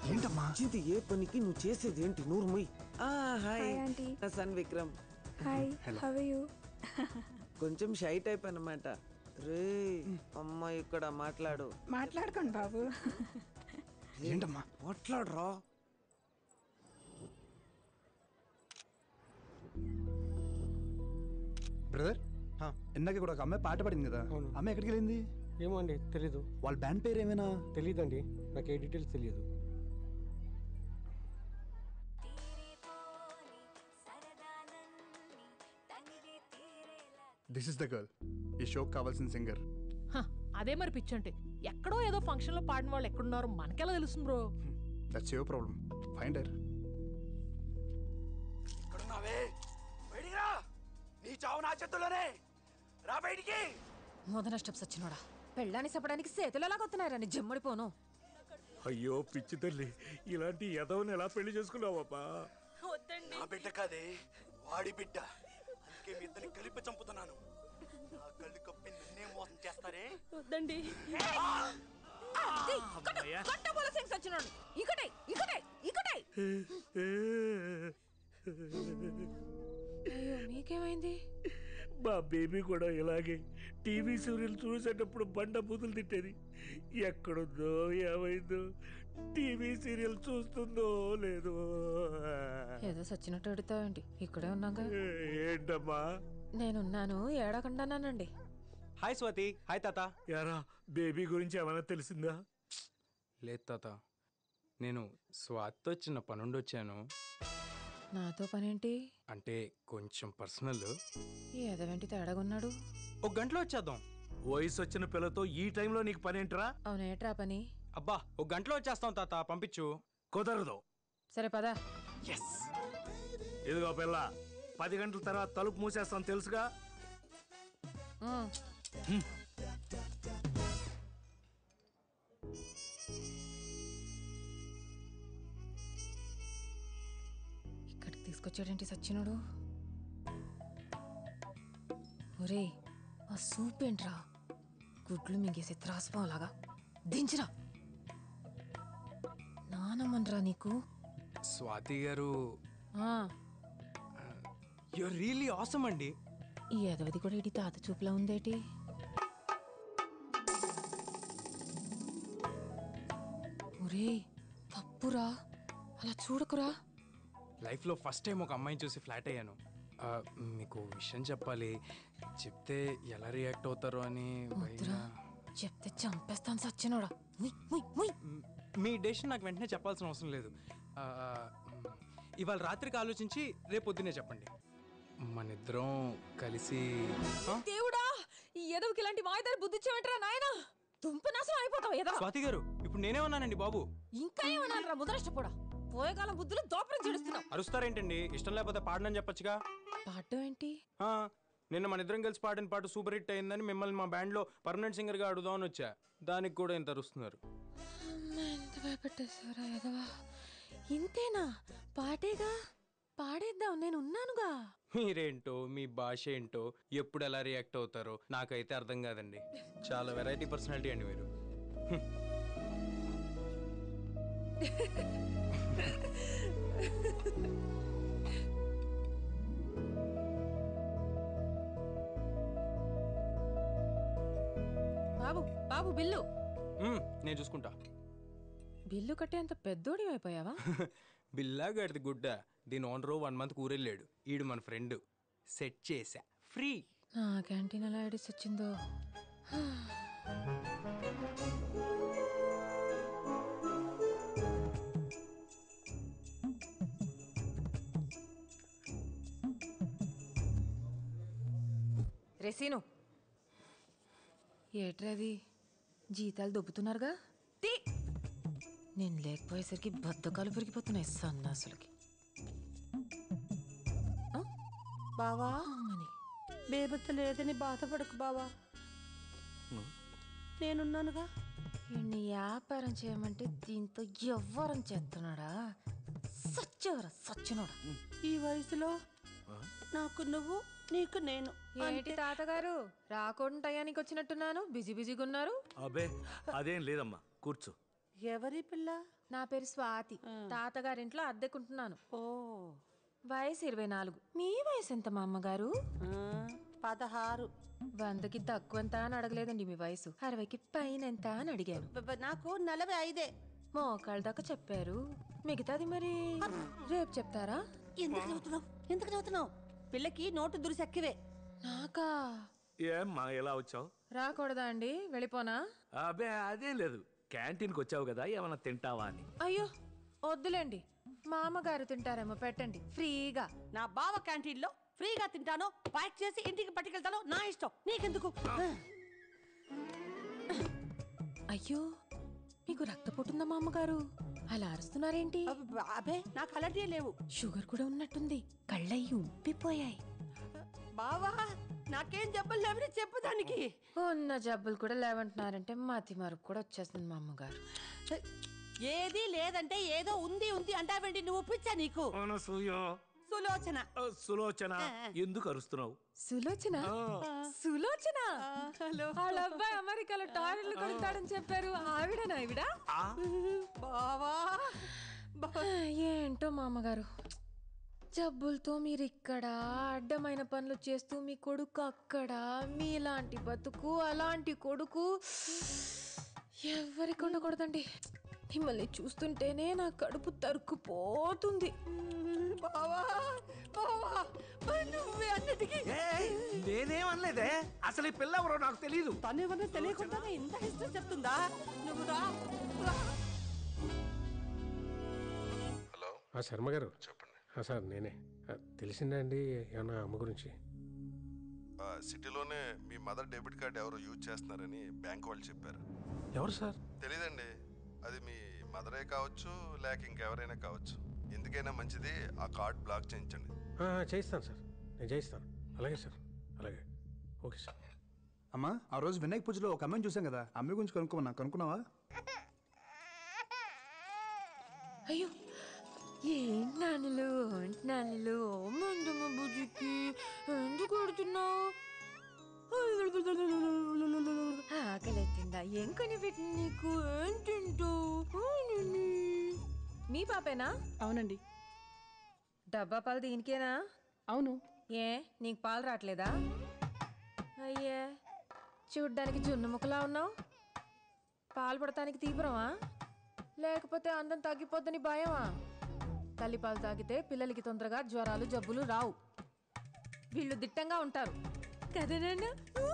ఏంటమ్మా ఇది ఏ పనికి నువ్వు చేసేది ఏంటి నూరు మొయ్ ఆ, హాయ్ హాయ్, ఆంటీ. నా son Vikram hi how you కొంచెం షై టైప్ అన్నమాట రే అమ్మ ఇక్కడ మాట్లాడు మాట్లాడుకోండి బాబు ఏంటమ్మా మాట్లాడరా బ్రదర్ ఇందాక కూడా ఒక అమ్మాయి పాట పాడింది కదా అమ్మాయి ఎక్కడికి వెళ్ళింది ఏమో అండి తెలీదు వాళ్ళ బ్యాండ్ పేరు ఏమైనా తెలీదండి నాకు ఏ డీటెయిల్స్ తెలియదు తీరిపోని సరదానన్ని తనివి తీరేలా దిస్ ఇస్ ద గర్ల్ ఈ షోకి కావాల్సిన సింగర్ హ, అదే మరి పిచ్చంటే ఎక్కడో ఏదో ఫంక్షన్ లో పాడిన వాళ్ళు ఎక్కడున్నారో మనకెలా తెలుస్తుంది bro that's your problem find her ఇక్కడున్నావే బయటికి రా నీ చావు నా చేతుల్లోనే రా బయటికి మొదన స్టెప్స్ వచ్చినోడా పెళ్ళాన్ని చెప్పడానికి చేతులు ఎలా కొత్తున్నారా నీ జమ్మడిపోను అయ్యో పిచ్చి తల్లి ఇలాంటి ఎదవని ఎలా పెళ్లి చేసుకున్నావబ్బా నా బిడ్డ కాదే వాడి బిడ్డ అందుకే మీ ఇద్దరిని కలిపి చంపుతున్నాను నా కళ్ళు కప్పి నిన్నే మోసం చేస్తారే వద్దండి కట్టబోల సెన్స్ వచ్చినోడు ఇకటే ఇకటే ఇకటే అయ్యో మీకేమైంది మా బేబీ కూడా ఇలాగే టీవీ సీరియల్ చూసేటప్పుడు బండ బూతులు తిట్టేది ఎక్కడుందో ఏమైందో టీవీ సీరియల్ చూస్తుందో లేదో ఏదో సచ్చినట్టు అడుగుతావేంటి ఇక్కడే ఉన్నాగా ఏంటమ్మా నేనున్నాను ఏడకుండానండి హాయ్ స్వాతి హాయ్ తాత యారా బేబీ గురించి ఏమైనా తెలిసిందా లేదు తాత నేను స్వాతితో చిన్న పనుండి వచ్చాను నాతో పనేంటి అంటే కొంచెం పర్సనల్ ఈ ఎదవేంటి తేడాగున్నాడు ఒక గంటలో వచ్చేద్దాం వయసు వచ్చిన పిల్లతో ఈ టైంలో నీకు పనేంట్రా అవునేట్రా పని అబ్బా ఒక గంటలో వచ్చేస్తాం తాత పంపించు కుదరదు సరే పదా ఇదిగో పిల్ల పది గంటల తర్వాత తలుపు మూసేస్తాం తెలుసుగా ఇక్కడికి తీసుకొచ్చాడేంటి సచ్చినోడు ఒరే ఆ సూప్ ఏంట్రా గుడ్లు మింగేసే త్రాసుపాలాగా దించిరా నానమ్మన్రా నీకు స్వాతి గారు ఆ, యు రియలీ ఆసమ్ అండి ఈ ఎదవది కూడా ఇటు తాత చూపులా ఉందేటి ఒరే తప్పురా అలా చూడకురా లైఫ్లో ఫస్ట్ టైం ఒక అమ్మాయిని చూసి ఫ్లాట్ అయ్యాను ఆ, మీకు ఓ విషయం చెప్పాలి చెప్తే ఎలా రియాక్ట్ అవుతారో అని వద్దురా భయంగా. చెప్తే చంపేస్తాను సచ్చినోడా ముయ్, ముయ్, ముయ్. మ్, మీ డెసిషన్ నాకు వెంటనే చెప్పాల్సిన అవసరం లేదు ఆ, మ్, ఇవాళ రాత్రికి ఆలోచించి రేపు పొద్దునే చెప్పండి మన ఇద్దరం కలిసి ఆ? దేవుడా ఈ ఎదవకి ఇలాంటి మాయదారి బుద్ధి ఇచ్చావంటరా నాయనా దుంప నాశనం అయిపోతావు ఎదవ స్వాతి గారు ఇప్పుడు నేనే ఉన్నానండి బాబు ఇంకా ఏమన్నారా ముదరష్టపోడా పోయేకాలం బుద్ధులు దోపరం చేస్తున్నావు అరుస్తారేంటండి ఇష్టం లేకపోతే పాడనని చెప్పొచ్చుగా పాడటం ఏంటి ఆ, నిన్న మన ఇద్దరం కలిసి పాడిన పాట సూపర్ హిట్ అయిందని మిమ్మల్ని మా బ్యాండ్లో పర్మనెంట్ సింగర్గా అడుగుదామని వచ్చా దానికి కూడా ఇంత అరుస్తున్నారు అమ్మ, ఎంత భయపెట్టేశారా ఎదవా ఇంతేనా పాటేగా పాడేద్దాం నేను ఉన్నానుగా మీరేంటో మీ భాష ఏంటో ఎప్పుడు ఎలా రియాక్ట్ అవుతారో నాకైతే అర్థం కాదండి చాలా వెరైటీ పర్సనాలిటీ అండి మీరు బాబు బాబు బిల్లు మ్మ్, నేను చూసుకుంటా బిల్లు కట్టేంత పెద్దోడి అయిపోయావా బిల్లా గడిది గుడ్డ దీని ఓనరు వన్ మంత్ ఊరెళ్ళాడు ఈడు మన ఫ్రెండ్ సెట్ చేసా ఫ్రీ నా క్యాంటీన్ ఎలా ఐడిస్ వచ్చిందో రెసీను ఏట్రది జీతాలు దొబ్బుతున్నారుగా తీ నేను లేకపోయేసరికి బద్దకాలు పెరిగిపోతున్నాయి సన్నాసులకి బావా అమ్మని బేబత్త లేదని బాధపడకు బావా నేనున్నానుగా ఈయన్ని వ్యాపారం చేయమంటే దీంతో ఎవ్వరం చేస్తున్నాడా సచ్చవరా సచ్చినోడా ఈ వయసులో నాకు నువ్వు నీకు నేను ఏంటి తాతగారు రాకుండా టయానికి వచ్చినట్టున్నాను బిజీ బిజీగా ఉన్నారు అబే అదేం లేదమ్మా కూర్చో ఎవరి పిల్ల నా పేరు స్వాతి తాతగారింట్లో అద్దెకుంటున్నాను ఓ వయసు ఇరవై నాలుగు మీ వయసు ఎంత మా అమ్మగారు ఆ, పదహారు వందకి తక్కువ ఎంత అని అడగలేదండి మీ వయసు అరవైకి పైన ఎంత అని అడిగాను బ- బ- నాకు నలభై ఐదే మోకాళ్ళ దాకా చెప్పారు మిగతాది మరి రేపు చెప్తారా ఎందుకు చదువుతున్నావు ఎందుకు చదువుతున్నావు పిల్లకి నోటు దురిసెక్కివే నాకా ఏమ్మా ఎలా వచ్చావు రాకూడదా అండి వెళ్ళిపోనా అబే అదేం లేదు క్యాంటీన్కి వచ్చావు కదా ఏమైనా తింటావా అని అయ్యో వద్దులేండి మా అమ్మగారు తింటారేమో పెట్టండి ఫ్రీగా నా బావ క్యాంటీన్లో ఫ్రీగా తింటాను ప్యాక్ చేసి ఇంటికి పట్టుకెళ్తాను నా ఇష్టం నీకెందుకు అయ్యో మీకు రక్తపోటుందా మా అమ్మగారు అలా అరుస్తున్నారేంటి అబ్బ, అబ్బే నాకు అలాంటివి లేవు షుగర్ కూడా ఉన్నట్టుంది కళ్ళయ్యి ఉబ్బిపోయాయి బావా నాకేం జబ్బలు లేవని చెప్పు దానికి ఉన్న జబ్బులు కూడా లేవంటున్నారంటే మతి మరుపు కూడా వచ్చేస్తుంది మా అమ్మగారు ఏది లేదంటే ఏదో ఉంది ఉంది అంటావేంటి నువ్వు పిచ్చా నీకు అనసూయ సులోచన ఆ, సులోచన ఎందుకు అరుస్తున్నావు సులోచన సులోచన హలో వాళ్ళ అబ్బాయి అమెరికాలో టాయిలెట్లు కొడతాడని చెప్పారు ఆవిడనా ఆవిడ బావా బా- ఏంటో మా అమ్మగారు జబ్బులతో మీరు ఇక్కడ అడ్డమైన పనులు చేస్తూ మీ కొడుకు అక్కడ మీలాంటి బతుకు అలాంటి కొడుకు ఎవరికి ఉండకూడదండి మిమ్మల్ని చూస్తుంటేనే నా కడుపు తరుక్కుపోతుంది బావా బావా మరి నువ్వే అన్నిటికీ ఏయ్, నేనేమనలేదే అసలు ఈ పిల్ల ఎవరో నాకు తెలియదు తనేమన్నా తెలియకుండానే ఇంత హిస్టరీ చెప్తుందా నువ్వు రా రా. హలో ఆ శర్మ గారు చెప్పండి ఆ, సార్ నేనే ఆ, తెలిసిందా అండి ఏమన్నా అమ్మ గురించి ఆ, సిటీలోనే మీ మదర్ డెబిట్ కార్డ్ ఎవరో యూజ్ చేస్తున్నారని బ్యాంక్ వాళ్ళు చెప్పారు ఎవరు సార్ తెలీదండి అది మీ మదరే కావచ్చు లేక ఇంకెవరైనా కావచ్చు ఎందుకైనా మంచిది ఆ కార్డ్ బ్లాక్ చేయించండి ఆ, చేయిస్తాను సార్ నేను చేయిస్తాను అలాగే సార్ అలాగే ఓకే సార్ అమ్మా ఆ రోజు వినాయక పూజలో ఒక అమ్మాయిని చూసాం కదా ఆ అమ్మాయి గురించి కనుక్కోమన్నా కనుక్కున్నావా అయ్యో ఏంటి నాన్నలు ఏంటి నాన్నలు మందమ్మ బుజ్జికి ఎందుకు కొడుతున్నావు ఆకలిస్తుందా ఏం కొని పెట్టింది నీకు ఏం తింటావు మీ పాపేనా అవునండి డబ్బా పాలు దీనికేనా అవును ఏ నీకు పాలు రావట్లేదా అయ్యే చూడ్డానికి జున్ను ముక్కలా ఉన్నావు పాలు పడటానికి తీవ్రమా లేకపోతే అందం తగ్గిపోద్దని భయమా తల్లి పాలు తాగితే పిల్లలకి తొందరగా జ్వరాలు జబ్బులు రావు వీళ్ళు దిట్టంగా ఉంటారు కదనన్నా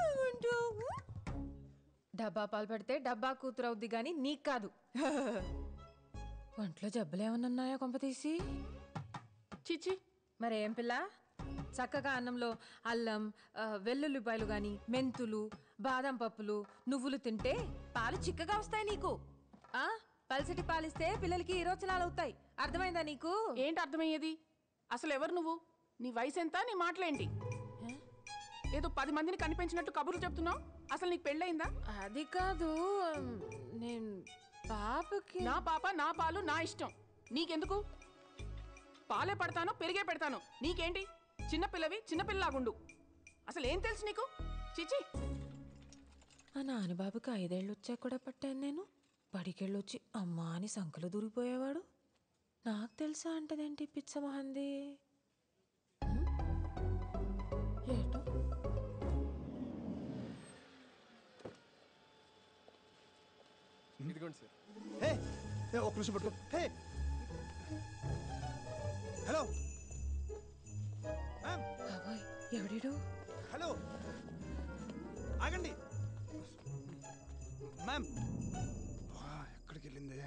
డబ్బా పాలు పెడితే డబ్బా కూతురు అవుద్ది కానీ నీకు కాదు ఒంట్లో జబ్బులు ఏమన్నా ఉన్నాయా కొంపతీసి చిచి మరేం పిల్ల చక్కగా అన్నంలో అల్లం ఆ, వెల్లుల్లిపాయలు గాని మెంతులు బాదం పప్పులు నువ్వులు తింటే పాలు చిక్కగా వస్తాయి నీకు ఆ పల్సటి పాలిస్తే పిల్లలకి ఈరోచనాలు అవుతాయి అర్థమైందా నీకు ఏంటి అర్థమయ్యేది అసలు ఎవరు నువ్వు నీ వయసు ఎంత నీ మాటలేంటి ఏదో పది మందిని కనిపించినట్టు కబుర్లు చెప్తున్నావు అసలు నీకు పెళ్ళయిందా అది కాదు ఉమ్, నేను పాపకి నా పాప నా పాలు నా ఇష్టం నీకెందుకు పాలే పడతాను పెరిగే పెడతాను నీకేంటి చిన్నపిల్లవి చిన్నపిల్లలాగుండు అసలు ఏం తెలుసు నీకు చిచి మా నాన్నబాబుకి ఐదేళ్ళు వచ్చాక కూడా పట్టాను నేను బడికెళ్ళొచ్చి అమ్మా అని సంకలు దూరిపోయేవాడు నాకు తెలుసా అంటదేంటి పిచ్చ మహంది ఉమ్? ఏటో హే హే, ఒక్క నిమిషం పట్టుకో హే హలో మ్యామ్ బాబోయ్ ఎవడీడు హలో ఆగండి మ్యామ్ వా, ఎక్కడికి వెళ్ళింది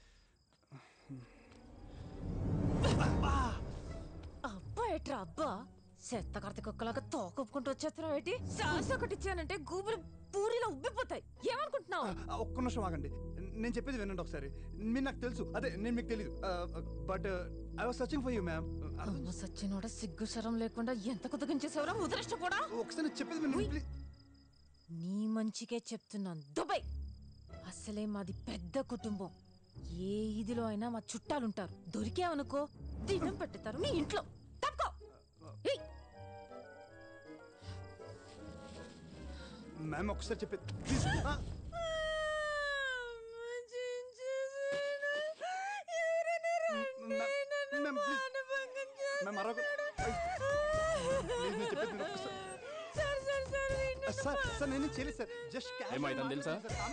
అబ్బా ఎట్రా అబ్బా చెత్త కడత కుక్కలాగా తోకొప్పుకుంటూ వచ్చేస్తున్నావు ఏంటి సాస్ ఒకటి ఇచ్చానంటే గూబులు పూరిలో ఉబ్బిపోతాయి ఏమనుకుంటున్నావు ఆ, ఒక్క నిమిషం ఆగండి నేను చెప్పేది వినండి ఒకసారి మీరు నాకు తెలుసు అదే నేను మీకు తెలియదు but I was searching for you ma'am అమ్మ సచ్చినోడ సిగ్గు శరం లేకుండా ఎంత కుదగించేసేవరా ముదరష్ట కూడా ఒకసారి నేను చెప్పేది వినండి ప్లీజ్ నీ మంచికే చెప్తున్నాను దుబాయ్ అసలే మాది పెద్ద కుటుంబం ఏ ఇదిలో అయినా మా చుట్టాలుంటారు దొరికావనుకో దినం పెట్టుతారు మీ ఇంట్లో తప్పుకో ఏయ్, మ్యామ్ ఒకసారి చెప్పేది ప్లీజ్ మ్యామ్ ప్లీజ్ మ్యామ్ మరొక ప్లీజ్ నేను చెప్పేది వినండి ఒక్కసారి. సార్ సార్ నేను చేయలేదు సార్ జస్ట్ ఏమైందని తెలుసా?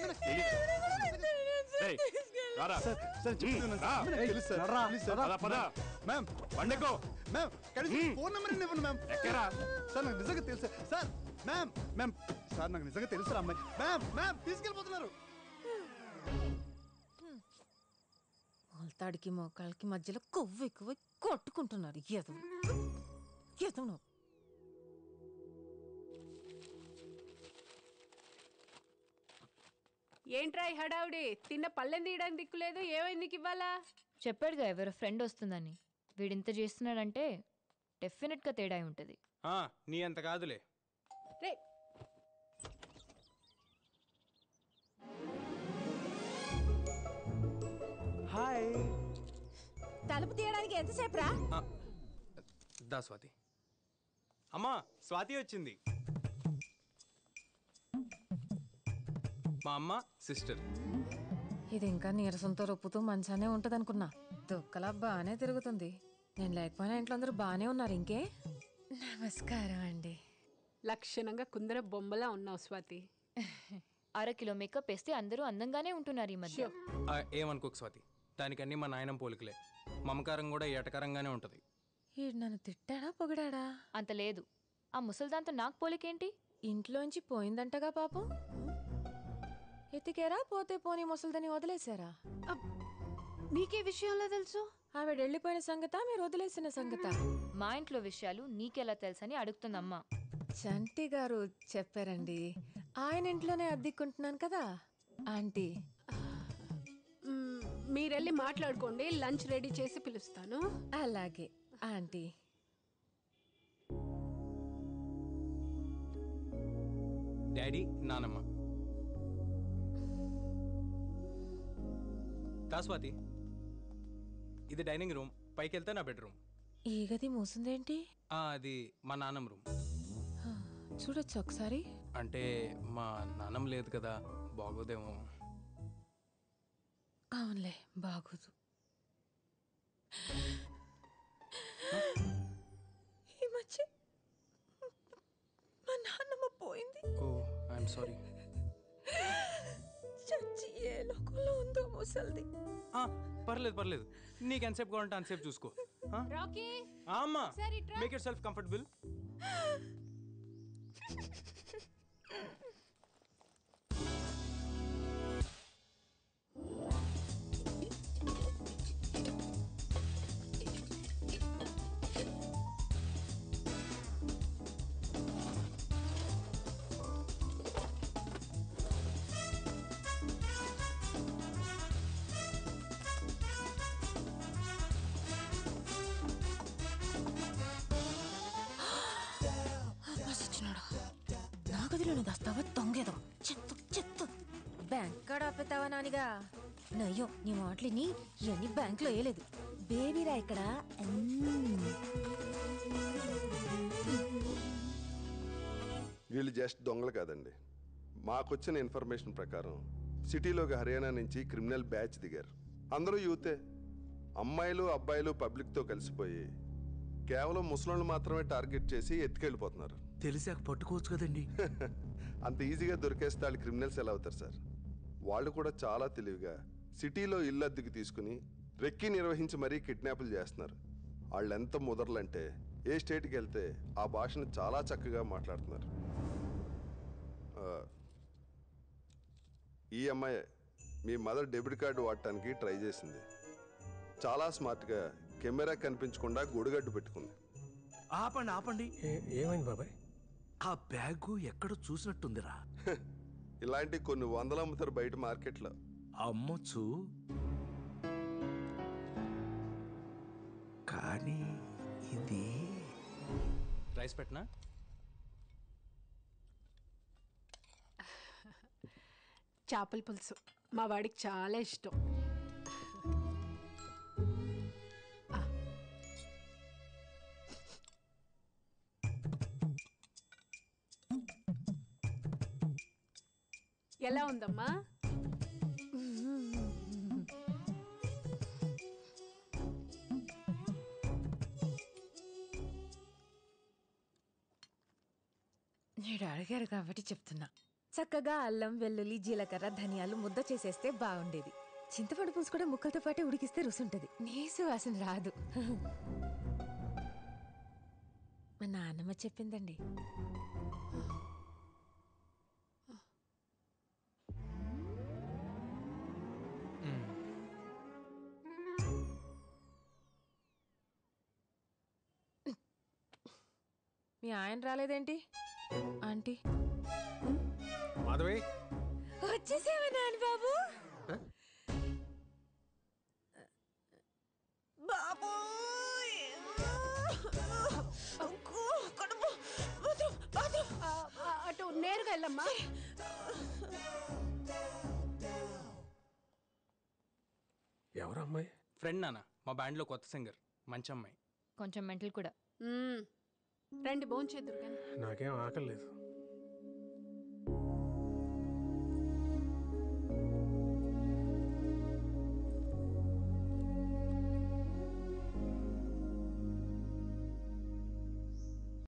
ఏయ్, రారా. సార్ సార్ చెప్పేది వినండి సార్. ఆమె నాకు తెలుసు సార్ ప్లీజ్ సార్ పద, పద. మ్యామ్ పండుకో మ్యామ్ కనీసం ఫోన్ నెంబర్ ఇవ్వండి మ్యామ్ ఎక్కరా? సార్ నాకు నిజంగా తెలుసు సార్ మ్యామ్ మ్యామ్ సార్ నాకు నిజంగా తెలుసు అమ్మాయి మ్యామ్ మ్యామ్ తీసుకెళ్ళిపోతున్నారు మొలతాడికి మోకాళ్ళకి మధ్యలో కొవ్వు ఎక్కువ కొట్టుకుంటున్నారు ఎదవు ఎదవు ఏంట్రా ఈ హడావుడి తిన్న పళ్ళెం తీయడానికి దిక్కులేదు ఏమైంది నీకు ఇవ్వాలా చెప్పాడుగా ఎవరో ఫ్రెండ్ వస్తుందని వీడింత చేస్తున్నాడంటే డెఫినెట్గా తేడా అయి ఉంటుంది ఆ, నీ అంత కాదులే రే హాయ్ తలుపు తీయడానికి ఎంతసేపు రా ఆ, దా స్వాతి అమ్మా స్వాతి వచ్చింది మా అమ్మ సిస్టర్ ఇది ఇంకా నీరసంతో రొప్పుతూ మంచానే ఉంటదనుకున్నా దుక్కలా బాగానే తిరుగుతుంది నేను లేకపోయినా ఇంట్లో అందరూ బాగానే ఉన్నారు ఇంకే నమస్కారం అండి లక్షణంగా కుందర బొమ్మలా ఉన్నావు స్వాతి అర కిలో మేకప్ వేస్తే అందరూ అందంగానే ఉంటున్నారు ఈ మధ్య ఆ, ఏమనుకోకు స్వాతి దానికన్నీ మా నాయనం పోలికలే మమకారం కూడా ఏటకరంగానే ఉంటుంది ఈడు నన్ను తిట్టాడా పొగిడాడా అంత లేదు ఆ ముసల్దాంతో నాకు పోలికేంటి ఇంట్లోంచి పోయిందంటగా పాపం ఎత్తికేరా పోతే పోనీ ముసలిదని వదిలేశారా నీకే విషయంలో తెలుసు ఆవిడ వెళ్ళిపోయిన సంగత మీరు వదిలేసిన సంగత మా ఇంట్లో విషయాలు నీకెలా తెలుసని అడుగుతుందమ్మా చంటి గారు చెప్పారండి ఆయన ఇంట్లోనే అద్దెకుంటున్నాను కదా ఆంటీ మ్మ్, మీరెళ్ళి మాట్లాడుకోండి లంచ్ రెడీ చేసి పిలుస్తాను అలాగే ఆంటీ డాడీ నానమ్మ దా స్వాతి ఇది డైనింగ్ రూమ్ పైకి వెళ్తే నా బెడ్రూమ్ ఈ గది మూసిందేంటి ఆ, అది మా నాన్నమ్మ రూమ్ చూడొచ్చు ఒకసారి అంటే మా నాన్నమ్మ లేదు కదా బాగోదేమో అవునులే బాగోదు ఈ మధ్య మా నాన్నమ్మ పోయింది ఓ ఐఎమ్ సారీ చచ్చి ఏ లోకంలో ఉందో ముసల్ది పర్లేదు పర్లేదు నీకు ఎంతసేపు కావాలంటే అంతసేపు చూసుకో ఆ? రాకీ ఆ, అమ్మా ఒకసారి ఇట్రా. మేక్ ఇట్ సెల్ఫ్ కంఫర్టబుల్ సచ్చినాడు నా గదిలోనే దాస్తావా దొంగేదో చెత్త చెత్త బ్యాంక్ కాడ ఆపేతావా నానిగా నయ్యో నీ మాటలిని ఇవన్నీ బ్యాంక్లో వేయలేదు బేబీరా ఇక్కడ మ్మ్. వీళ్ళు జస్ట్ దొంగలు కాదండి మాకొచ్చిన ఇన్ఫర్మేషన్ ప్రకారం సిటీలోకి హర్యానా నుంచి క్రిమినల్ బ్యాచ్ దిగారు అందరూ యూతే అమ్మాయిలు అబ్బాయిలు పబ్లిక్తో కలిసిపోయి కేవలం ముసలోళ్ళు మాత్రమే టార్గెట్ చేసి ఎత్తుకెళ్ళిపోతున్నారు తెలిసాక పట్టుకోవచ్చు కదండి అంత ఈజీగా దొరికేస్తే వాళ్ళు క్రిమినల్స్ ఎలా అవుతారు సార్ వాళ్ళు కూడా చాలా తెలివిగా సిటీలో ఇల్లు అద్దెకి తీసుకుని రెక్కి నిర్వహించి మరీ కిడ్నాపులు చేస్తున్నారు వాళ్ళు ఎంత ముదరలంటే ఏ స్టేట్కి వెళ్తే ఆ భాషను చాలా చక్కగా మాట్లాడుతున్నారు ఆ, ఈ అమ్మాయి మీ మదర్ డెబిట్ కార్డు వాడటానికి ట్రై చేసింది చాలా స్మార్ట్గా కెమెరా కనిపించకుండా గొడుగడ్డు పెట్టుకుంది ఆపండి ఆపండి ఏమైంది బాబాయ్ ఆ బ్యాగు ఎక్కడో చూసినట్టుందిరా ఇలాంటి కొన్ని వందలు అమ్ముతారు బయట మార్కెట్లో అమ్మొచ్చు కానీ ఇది రైస్ పెట్టినా చేపల పులుసు మా వాడికి చాలా ఇష్టం ఆ. ఎలా ఉందమ్మా మీరు అడిగారు కాబట్టి చెప్తున్నా చక్కగా అల్లం వెల్లుల్లి జీలకర్ర ధనియాలు ముద్ద చేసేస్తే బాగుండేది చింతపండు పులుసు కూడా ముక్కలతో పాటు ఉడికిస్తే రుసుంటది నీసు వాసన రాదు మా నాన్నమ్మ చెప్పిందండి మీ ఆయన రాలేదేంటి ఆంటీ మాధవి వచ్చేసావా నాన్న బాబు బాబు ఆ, ఆ, అటు నేరుగా వెళ్ళమ్మా ఎవరు అమ్మాయి ఫ్రెండ్ నాన్న మా బ్యాండ్లో కొత్త సింగర్ మంచి అమ్మాయి కొంచెం మెంటల్ కూడా మ్మ్. రండి భోంచేద్దురు కానీ నాకేం ఆకలి లేదు